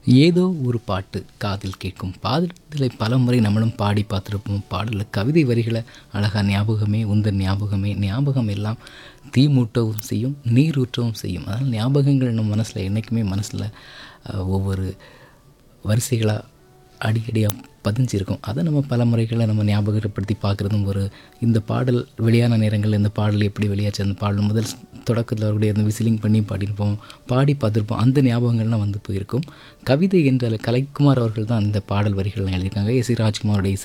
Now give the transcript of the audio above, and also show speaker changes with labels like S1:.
S1: ஏதோ ஒரு பாட்டு காதில் கேட்கும் பாடலை பலமுறை நம்மளும் பாடி பார்த்துருப்போம் பாடலில் கவிதை வரிகளை அழகாக ஞாபகமே உந்தன் ஞாபகமே ஞாபகம் எல்லாம் தீ மூட்டவும் செய்யும் நீர் ஊற்றவும் செய்யும் அதனால் ஞாபகங்கள் நம்ம மனசில் என்றைக்குமே மனசில் ஒவ்வொரு வரிசைகளாக அடிக்கடியாக பதிஞ்சிருக்கும் அதை நம்ம பல முறைகளை நம்ம ஞாபகப்படுத்தி பார்க்குறதும் ஒரு இந்த பாடல் வெளியான நேரங்களில் இந்த பாடல் எப்படி வெளியாச்சு அந்த பாடல் முதல் தொடக்கத்தில் வரக்கூடிய அந்த விசிலிங் பண்ணி பாடியிருப்போம் பாடி பார்த்துருப்போம் அந்த ஞாபகங்கள்லாம் வந்து போயிருக்கும் கவிதை என்ற கலைக்குமார் அவர்கள் தான் அந்த பாடல் வரிகள்லாம் எழுதியிருக்காங்க எஸ் சி ராஜ்குமாரோட இசை